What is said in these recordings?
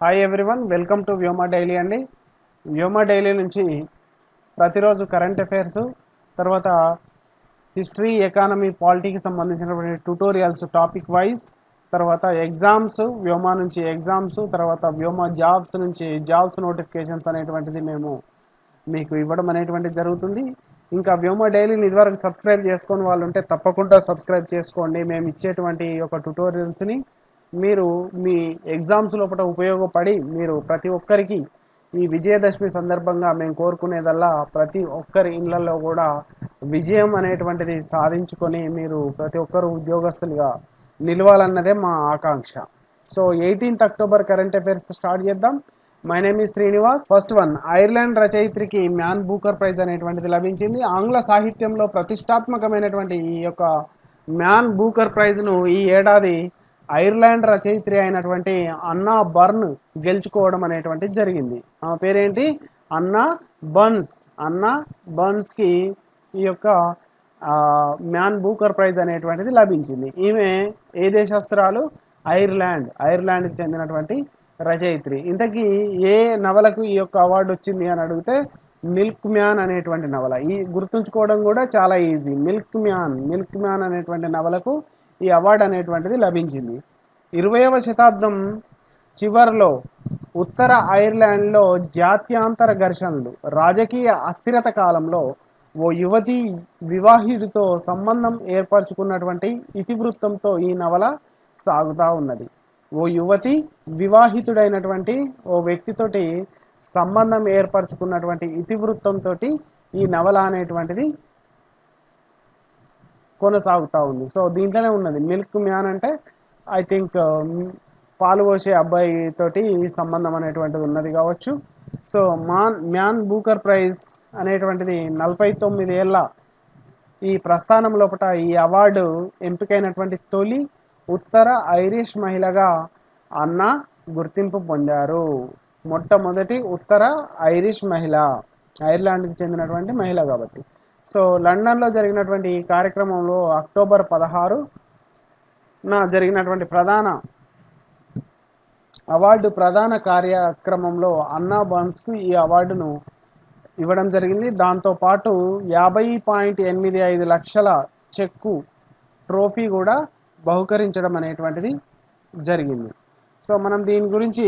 hi everyone welcome to Vyoma daily అండి Vyoma daily నుంచి ప్రతిరోజు కరెంట్ అఫైర్స్ తర్వాత హిస్టరీ ఎకానమీ పాలిటీకి సంబంధించినటువంటి ట్యూటోరియల్స్ టాపిక్ వైజ్ తర్వాత ఎగ్జామ్స్ వ్యోమా నుంచి ఎగ్జామ్స్ తర్వాత వ్యోమా జాబ్స్ నుంచి జాబ్స్ నోటిఫికేషన్స్ అనేటువంటిది మేము మీకు ఇవ్వడం అనేటువంటిది జరుగుతుంది ఇంకా వ్యోమా డైలీని ఇదివరకు సబ్స్క్రైబ్ చేసుకొని వాళ్ళు ఉంటే తప్పకుండా సబ్స్క్రైబ్ చేసుకోండి మేము ఇచ్చేటువంటి ఈ యొక్క ట్యూటోరియల్స్ని మీరు మీ ఎగ్జామ్స్ లోపల ఉపయోగపడి మీరు ప్రతి ఒక్కరికి ఈ విజయదశమి సందర్భంగా మేము కోరుకునేదల్లా ప్రతి ఒక్కరి ఇళ్లలో కూడా విజయం అనేటువంటిది సాధించుకొని మీరు ప్రతి ఒక్కరు ఉద్యోగస్తులుగా నిలవాలన్నదే మా ఆకాంక్ష so eighteenth October current affairs start చేద్దాం మై నేమ్ ఈ శ్రీనివాస్ ఫస్ట్ వన్ ఐర్లాండ్ రచయిత్రికి మ్యాన్ బూకర్ ప్రైజ్ అనేటువంటిది లభించింది ఆంగ్ల సాహిత్యంలో ప్రతిష్టాత్మకమైనటువంటి ఈ యొక్క మ్యాన్ బూకర్ ప్రైజ్ను ఈ ఏడాది ఐర్లాండ్ రచయిత్రి అయినటువంటి అన్నా బర్న్ గెలుచుకోవడం అనేటువంటిది జరిగింది ఆమె పేరేంటి అన్నా బర్న్స్ అన్నా బర్న్స్కి ఈ యొక్క ఆ, మ్యాన్ బూకర్ ప్రైజ్ అనేటువంటిది లభించింది ఈమె ఏ దేశస్తురాలు ఐర్లాండ్ ఐర్లాండ్కి చెందినటువంటి రచయిత్రి ఇంతకీ ఏ నవలకు ఈ యొక్క అవార్డు వచ్చింది అని అడిగితే మిల్క్ మ్యాన్ అనేటువంటి నవల ఈ గుర్తుంచుకోవడం కూడా చాలా easy milkman milkman అనేటువంటి నవలకు ఈ అవార్డు అనేటువంటిది లభించింది ఇరవైవ శతాబ్దం చివరిలో ఉత్తర ఐర్లాండ్లో జాత్యాంతర ఘర్షణలు రాజకీయ అస్థిరత కాలంలో ఓ యువతి వివాహితుడితో సంబంధం ఏర్పరచుకున్నటువంటి ఇతివృత్తంతో ఈ నవల సాగుతూ ఉన్నది ఓ యువతి వివాహితుడైనటువంటి ఓ వ్యక్తితోటి సంబంధం ఏర్పరచుకున్నటువంటి ఇతివృత్తంతో ఈ నవల అనేటువంటిది కొనసాగుతూ ఉంది సో దీంట్లోనే ఉన్నది మిల్క్ మ్యాన్ అంటే ఐ థింక్ పాలు పోసే అబ్బాయి తోటి సంబంధం అనేటువంటిది ఉన్నది కావచ్చు so Man Man Booker Prize అనేటువంటిది నలభై తొమ్మిది ఏళ్ళ ఈ ప్రస్థానం లోపల ఈ అవార్డు ఎంపికైనటువంటి తొలి ఉత్తర ఐరిష్ మహిళగా అన్న గుర్తింపు పొందారు మొట్టమొదటి ఉత్తర ఐరిష్ మహిళ ఐర్లాండ్కి చెందినటువంటి మహిళ కాబట్టి సో లండన్లో జరిగినటువంటి ఈ కార్యక్రమంలో అక్టోబర్ పదహారు నా జరిగినటువంటి ప్రధాన అవార్డు ప్రధాన కార్యక్రమంలో అన్నా బర్న్స్కు ఈ అవార్డును ఇవ్వడం జరిగింది దాంతోపాటు యాభై పాయింట్ ఎనిమిది ఐదు లక్షల చెక్కు ట్రోఫీ కూడా బహుకరించడం అనేటువంటిది జరిగింది సో మనం దీని గురించి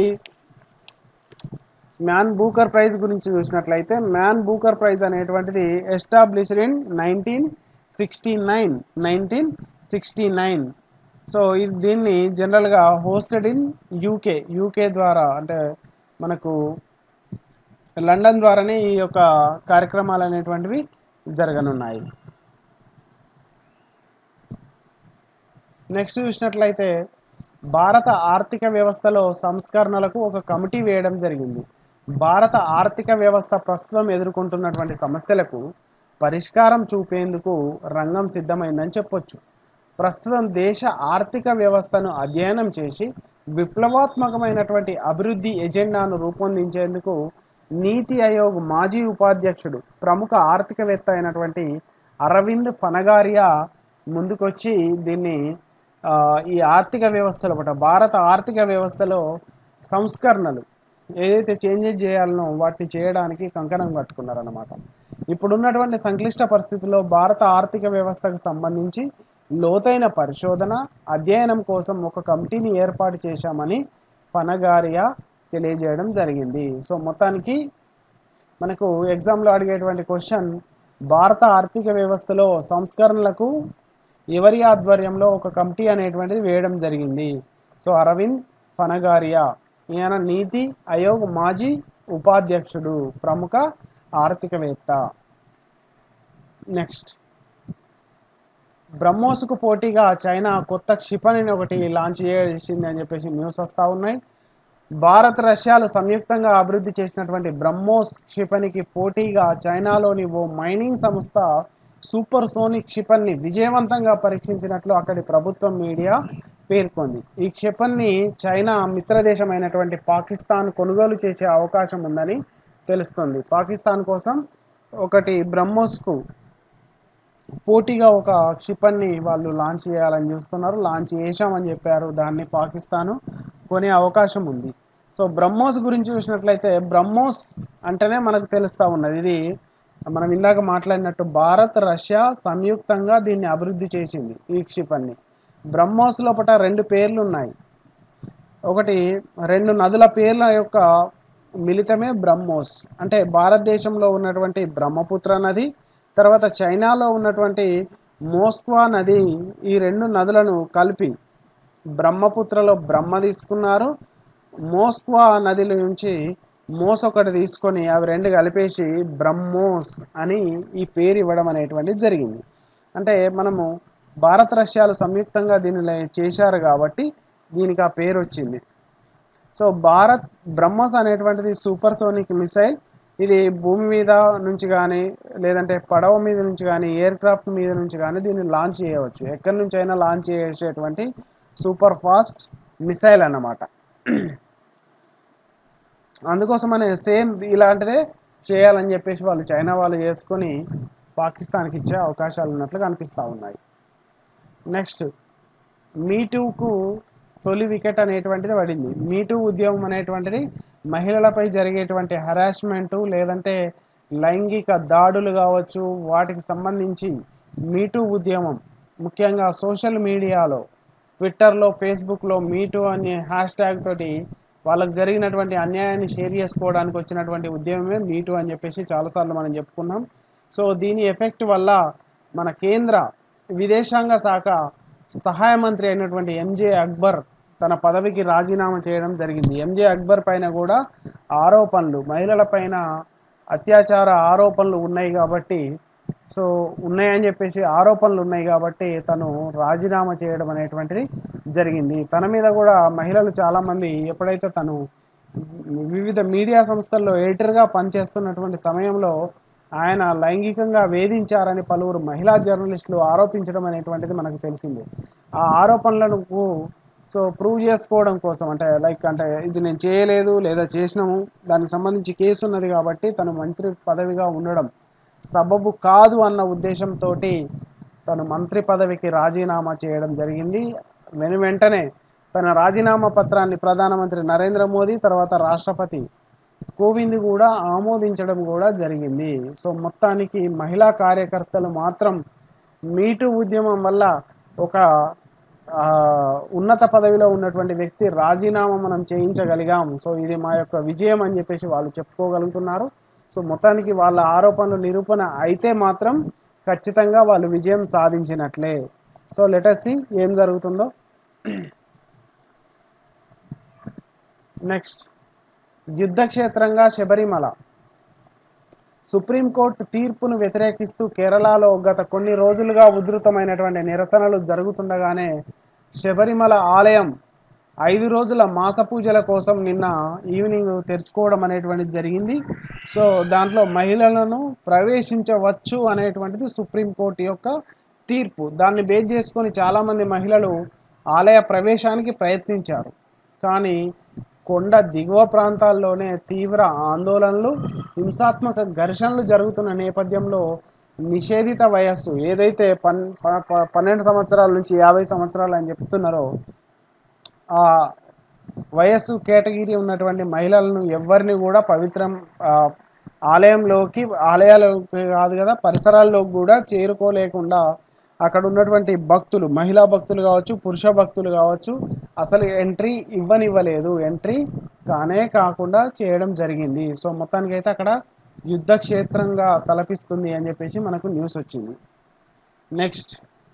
మ్యాన్ బూకర్ ప్రైజ్ గురించి చూసినట్లయితే మ్యాన్ బూకర్ ప్రైజ్ అనేటువంటిది established in nineteen sixty nine nineteen sixty nine so ఇది దీన్ని జనరల్గా హోస్టెడ్ ఇన్ యూకే యూకే ద్వారా అంటే మనకు లండన్ ద్వారానే ఈ యొక్క కార్యక్రమాలు అనేటువంటివి జరగనున్నాయి నెక్స్ట్ చూసినట్లయితే భారత ఆర్థిక వ్యవస్థలో సంస్కరణలకు ఒక కమిటీ వేయడం జరిగింది భారత ఆర్థిక వ్యవస్థ ప్రస్తుతం ఎదుర్కొంటున్నటువంటి సమస్యలకు పరిష్కారం చూపేందుకు రంగం సిద్ధమైందని చెప్పొచ్చు ప్రస్తుతం దేశ ఆర్థిక వ్యవస్థను అధ్యయనం చేసి విప్లవాత్మకమైనటువంటి అభివృద్ధి ఎజెండాను రూపొందించేందుకు నీతి ఆయోగ్ మాజీ ఉపాధ్యక్షుడు ప్రముఖ ఆర్థికవేత్త అయినటువంటి అరవింద్ ఫనగారియా ముందుకొచ్చి దీన్ని ఆ, ఈ ఆర్థిక వ్యవస్థలో ఒకట భారత ఆర్థిక వ్యవస్థలో సంస్కరణలు ఏదైతే చేంజెస్ చేయాలనో వాటిని చేయడానికి కంకణం కట్టుకున్నారన్నమాట ఇప్పుడున్నటువంటి సంక్లిష్ట పరిస్థితుల్లో భారత ఆర్థిక వ్యవస్థకు సంబంధించి లోతైన పరిశోధన అధ్యయనం కోసం ఒక కమిటీని ఏర్పాటు చేశామని ఫనగారియా తెలియజేయడం జరిగింది సో మొత్తానికి మనకు ఎగ్జామ్లో అడిగేటువంటి క్వశ్చన్ భారత ఆర్థిక వ్యవస్థలో సంస్కరణలకు ఎవరి ఆధ్వర్యంలో ఒక కమిటీ అనేటువంటిది వేయడం జరిగింది సో అరవింద్ ఫనగారియా ఈయన నీతి ఆయోగ్ మాజీ ఉపాధ్యక్షుడు ప్రముఖ ఆర్థికవేత్త నెక్స్ట్ బ్రహ్మోస్కు పోటీగా చైనా కొత్త క్షిపణిని ఒకటి లాంచ్ చేసింది అని చెప్పేసి న్యూస్ వస్తూ ఉన్నాయి భారత్ రష్యాలు సంయుక్తంగా అభివృద్ధి చేసినటువంటి బ్రహ్మోస్ క్షిపణికి పోటీగా చైనాలోని ఓ మైనింగ్ సంస్థ సూపర్ సోనిక్ క్షిపణిని విజయవంతంగా పరీక్షించినట్లు అక్కడి ప్రభుత్వం మీడియా పేర్కొంది ఈ క్షిపణిని చైనా మిత్రదేశమైనటువంటి పాకిస్తాన్ కొనుగోలు చేసే అవకాశం ఉందని తెలుస్తుంది పాకిస్తాన్ కోసం ఒకటి బ్రహ్మోస్కు పోటీగా ఒక క్షిపణిని వాళ్ళు లాంచ్ చేయాలని చూస్తున్నారు లాంచ్ చేశామని చెప్పారు దాన్ని పాకిస్తాను కొనే అవకాశం ఉంది సో బ్రహ్మోస్ గురించి చూసినట్లయితే బ్రహ్మోస్ అంటేనే మనకు తెలుస్తూ ఉన్నది ఇది మనం ఇందాక మాట్లాడినట్టు భారత్ రష్యా సంయుక్తంగా దీన్ని అభివృద్ధి చేసింది ఈ క్షిపణిని బ్రహ్మోస్ లోపల రెండు పేర్లు ఉన్నాయి ఒకటి రెండు నదుల పేర్ల యొక్క మిళితమే బ్రహ్మోస్ అంటే భారతదేశంలో ఉన్నటువంటి బ్రహ్మపుత్ర నది తర్వాత చైనాలో ఉన్నటువంటి మోస్క్వా నది ఈ రెండు నదులను కలిపి బ్రహ్మపుత్రలో బ్రహ్మ తీసుకున్నారు మోస్క్వా నది నుంచి మోస్ ఒకటి తీసుకొని అవి రెండు కలిపేసి బ్రహ్మోస్ అని ఈ పేరు ఇవ్వడం అనేటువంటిది జరిగింది అంటే మనము భారత రష్యాలు సంయుక్తంగా దీన్ని చేశారు కాబట్టి దీనికి ఆ పేరు వచ్చింది సో భారత్ బ్రహ్మస్ అనేటువంటిది సూపర్ సోనిక్ మిసైల్ ఇది భూమి మీద నుంచి కానీ లేదంటే పడవ మీద నుంచి కానీ ఎయిర్ క్రాఫ్ట్ మీద నుంచి కానీ దీన్ని లాంచ్ చేయవచ్చు ఎక్కడి నుంచి అయినా లాంచ్ చేసేటువంటి సూపర్ ఫాస్ట్ మిసైల్ అన్నమాట అందుకోసమనే సేమ్ ఇలాంటిదే చేయాలని చెప్పేసి వాళ్ళు చైనా వాళ్ళు చేసుకొని పాకిస్తాన్కి ఇచ్చే అవకాశాలు ఉన్నట్లు కనిపిస్తూ ఉన్నాయి నెక్స్ట్ మీటూకు తొలి వికెట్ అనేటువంటిది పడింది మీటూ ఉద్యమం అనేటువంటిది మహిళలపై జరిగేటువంటి హరాస్మెంటు లేదంటే లైంగిక దాడులు కావచ్చు వాటికి సంబంధించి మీటూ ఉద్యమం ముఖ్యంగా సోషల్ మీడియాలో ట్విట్టర్లో ఫేస్బుక్లో మీటూ అనే హ్యాష్ ట్యాగ్ తోటి వాళ్ళకి జరిగినటువంటి అన్యాయాన్ని షేర్ చేసుకోవడానికి వచ్చినటువంటి ఉద్యమమే మీటూ అని చెప్పేసి చాలాసార్లు మనం చెప్పుకున్నాం సో దీని ఎఫెక్ట్ వల్ల మన కేంద్ర విదేశాంగ శాఖ సహాయ మంత్రి అయినటువంటి ఎంజే అక్బర్ తన పదవికి రాజీనామా చేయడం జరిగింది ఎంజే అక్బర్ పైన కూడా ఆరోపణలు మహిళల పైన అత్యాచార ఆరోపణలు ఉన్నాయి కాబట్టి సో ఉన్నాయని చెప్పేసి ఆరోపణలు ఉన్నాయి కాబట్టి తను రాజీనామా చేయడం అనేటువంటిది జరిగింది తన మీద కూడా మహిళలు చాలామంది ఎప్పుడైతే తను వివిధ మీడియా సంస్థల్లో ఎడిటర్గా పనిచేస్తున్నటువంటి సమయంలో ఆయన లైంగికంగా వేధించారని పలువురు మహిళా జర్నలిస్టులు ఆరోపించడం అనేటువంటిది మనకు తెలిసింది ఆ ఆరోపణలను సో ప్రూవ్ చేసుకోవడం కోసం అంటే లైక్ అంటే ఇది నేను చేయలేదు లేదా చేసినాము దానికి సంబంధించి కేసు ఉన్నది కాబట్టి తను మంత్రి పదవిగా ఉండడం సబబు కాదు అన్న ఉద్దేశంతో తను మంత్రి పదవికి రాజీనామా చేయడం జరిగింది వెను వెంటనే తన రాజీనామా పత్రాన్ని ప్రధానమంత్రి నరేంద్ర మోదీ తర్వాత రాష్ట్రపతి కోవింద్ కూడా ఆమోదించడం కూడా జరిగింది సో మొత్తానికి మహిళా కార్యకర్తలు మాత్రం మీటు ఉద్యమం వల్ల ఒక ఉన్నత పదవిలో ఉన్నటువంటి వ్యక్తి రాజీనామా మనం చేయించగలిగాం సో ఇది మా యొక్క విజయం అని చెప్పేసి వాళ్ళు చెప్పుకోగలుగుతున్నారు సో మొత్తానికి వాళ్ళ ఆరోపణలు నిరూపణ అయితే మాత్రం ఖచ్చితంగా వాళ్ళు విజయం సాధించినట్లే సో లెటర్సి ఏం జరుగుతుందో నెక్స్ట్ యుద్ధక్షేత్రంగా శబరిమల సుప్రీంకోర్టు తీర్పును వ్యతిరేకిస్తూ కేరళలో గత కొన్ని రోజులుగా ఉధృతమైనటువంటి నిరసనలు జరుగుతుండగానే శబరిమల ఆలయం ఐదు రోజుల మాస పూజల కోసం నిన్న ఈవినింగ్ తెరుచుకోవడం అనేటువంటిది జరిగింది సో దాంట్లో మహిళలను ప్రవేశించవచ్చు అనేటువంటిది సుప్రీంకోర్టు యొక్క తీర్పు దాన్ని బేస్ చేసుకొని చాలామంది మహిళలు ఆలయ ప్రవేశానికి ప్రయత్నించారు కానీ కొండ దిగువ ప్రాంతాల్లోనే తీవ్ర ఆందోళనలు హింసాత్మక ఘర్షణలు జరుగుతున్న నేపథ్యంలో నిషేధిత వయస్సు ఏదైతే పన్ పన్నెండు సంవత్సరాల నుంచి యాభై సంవత్సరాలు అని చెప్తున్నారో ఆ వయస్సు కేటగిరీ ఉన్నటువంటి మహిళలను ఎవరిని కూడా పవిత్రం ఆలయంలోకి ఆలయాలలోకి కాదు కదా పరిసరాల్లోకి కూడా చేరుకోలేకుండా అక్కడ ఉన్నటువంటి భక్తులు మహిళా భక్తులు కావచ్చు పురుష భక్తులు కావచ్చు అసలు ఎంట్రీ ఇవ్వనివ్వలేదు ఎంట్రీ కానే కాకుండా చేయడం జరిగింది సో మొత్తానికైతే అక్కడ యుద్ధ క్షేత్రంగా తలపిస్తుంది అని చెప్పేసి మనకు న్యూస్ వచ్చింది నెక్స్ట్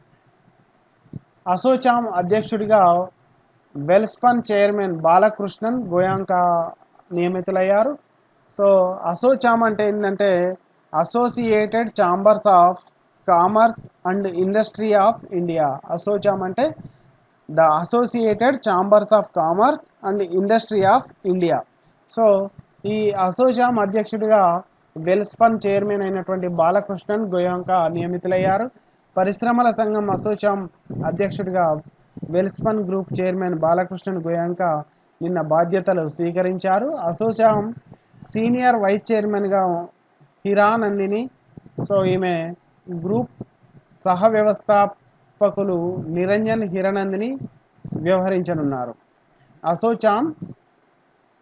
అసోచామ్ అధ్యక్షుడిగా వెల్స్పన్ చైర్మన్ బాలకృష్ణన్ గోయాంక నియమితులయ్యారు సో అసోచామ్ అంటే ఏంటంటే associated chambers of commerce and industry of India ASSOCHAM అంటే the associated chambers of commerce and industry of India so ఈ అసోచామ్ అధ్యక్షుడిగా వెల్స్పన్ చైర్మన్ అయినటువంటి బాలకృష్ణన్ గోయాంక నియమితులయ్యారు పరిశ్రమల సంఘం అసోచామ్ అధ్యక్షుడిగా వెల్స్పన్ గ్రూప్ చైర్మన్ బాలకృష్ణన్ గోయాంక నిన్న బాధ్యతలు స్వీకరించారు అసోచామ్ సీనియర్ వైస్ చైర్మన్గా హిరానందిని సో ఈమె గ్రూప్ సహ వ్యవస్థాపకులు నిరంజన్ హిరణందిని వ్యవహరించనున్నారు అసోచామ్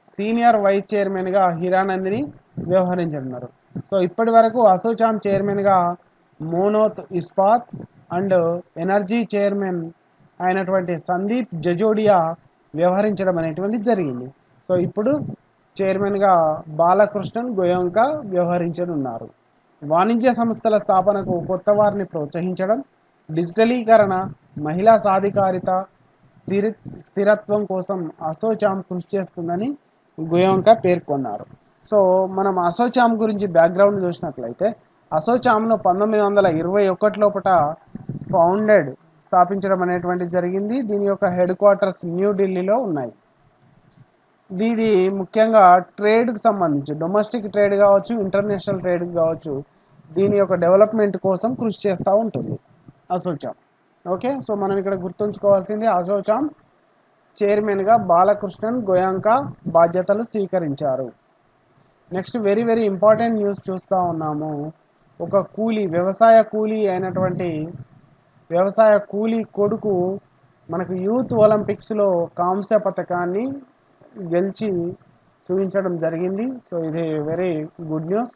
సీనియర్ వైస్ చైర్మన్గా హీరానందిని వ్యవహరించనున్నారు సో ఇప్పటి వరకు అసోచామ్ చైర్మన్గా Monnet Ispat and energy chairman అయినటువంటి సందీప్ జజోడియా వ్యవహరించడం అనేటువంటిది జరిగింది సో ఇప్పుడు చైర్మన్గా బాలకృష్ణన్ గోయంక వ్యవహరించనున్నారు వాణిజ్య సంస్థల స్థాపనకు కొత్త వారిని ప్రోత్సహించడం డిజిటలీకరణ మహిళా సాధికారిత స్థిర స్థిరత్వం కోసం అసోచామ్ కృషి చేస్తుందని గోయంక పేర్కొన్నారు సో మనం అసోచామ్ గురించి బ్యాక్గ్రౌండ్ చూసినట్లయితే అసోచామ్ను పంతొమ్మిది వందల ఇరవై ఒకటి లోపల ఫౌండెడ్ స్థాపించడం అనేటువంటిది జరిగింది దీని యొక్క హెడ్ క్వార్టర్స్ న్యూఢిల్లీలో ఉన్నాయి ఇది ముఖ్యంగా ట్రేడ్కి సంబంధించి డొమెస్టిక్ ట్రేడ్ కావచ్చు ఇంటర్నేషనల్ ట్రేడ్ కావచ్చు దీని యొక్క డెవలప్మెంట్ కోసం కృషి చేస్తూ ఉంటుంది అసోచామ్ ఓకే సో మనం ఇక్కడ గుర్తుంచుకోవాల్సింది అసోచామ్ చైర్మన్గా బాలకృష్ణన్ గోయాంక బాధ్యతలు స్వీకరించారు next very very important news చూస్తూ ఉన్నాము ఒక కూలీ వ్యవసాయ కూలీ అయినటువంటి వ్యవసాయ కూలీ కొడుకు మనకు యూత్ ఒలింపిక్స్లో కాంస్య పథకాన్ని గెలిచి చూపించడం జరిగింది సో ఇది వెరీ గుడ్ న్యూస్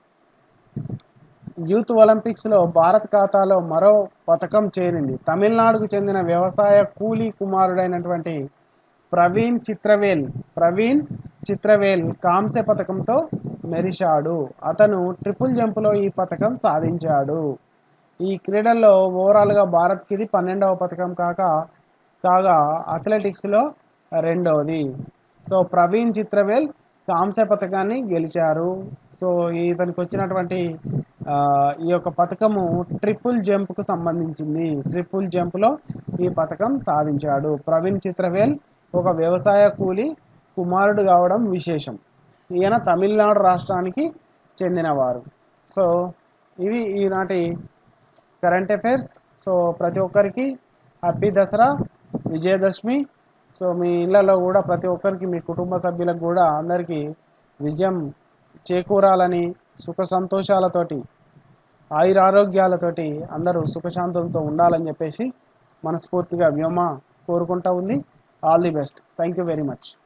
యూత్ ఒలింపిక్స్లో భారత్ ఖాతాలో మరో పథకం చేరింది తమిళనాడుకు చెందిన వ్యవసాయ కూలీ కుమారుడైనటువంటి ప్రవీణ్ చిత్రవేల్ ప్రవీణ్ చిత్రవేల్ కాంస్య పథకంతో మెరిశాడు అతను ట్రిపుల్ జంప్లో ఈ పథకం సాధించాడు ఈ క్రీడల్లో ఓవరాల్గా భారత్కి ఇది పన్నెండవ పథకం కాక కాగా అథ్లెటిక్స్లో రెండవది సో ప్రవీణ్ చిత్రవేల్ కాంస్య పథకాన్ని గెలిచారు సో ఇతనికి వచ్చినటువంటి ఆ, ఈ యొక్క పథకము ట్రిపుల్ జంప్కు సంబంధించింది ట్రిపుల్ జంప్లో ఈ పథకం సాధించాడు ప్రవీణ్ చిత్రవేల్ ఒక వ్యవసాయ కూలి కుమారుడు కావడం విశేషం ఈయన తమిళనాడు రాష్ట్రానికి చెందినవారు సో ఇవి ఈనాటి కరెంట్ అఫైర్స్ సో ప్రతి ఒక్కరికి హ్యాపీ దసరా విజయదశమి సో మీ ఇళ్ళలో కూడా ప్రతి ఒక్కరికి మీ కుటుంబ సభ్యులకు కూడా అందరికీ విజయం చేకూరాలని సుఖ సంతోషాలతోటి ఆయురారోగ్యాలతోటి అందరూ సుఖశాంతులతో ఉండాలని చెప్పేసి మనస్ఫూర్తిగా వ్యోమ కోరుకుంటా ఉంది all the best thank you very much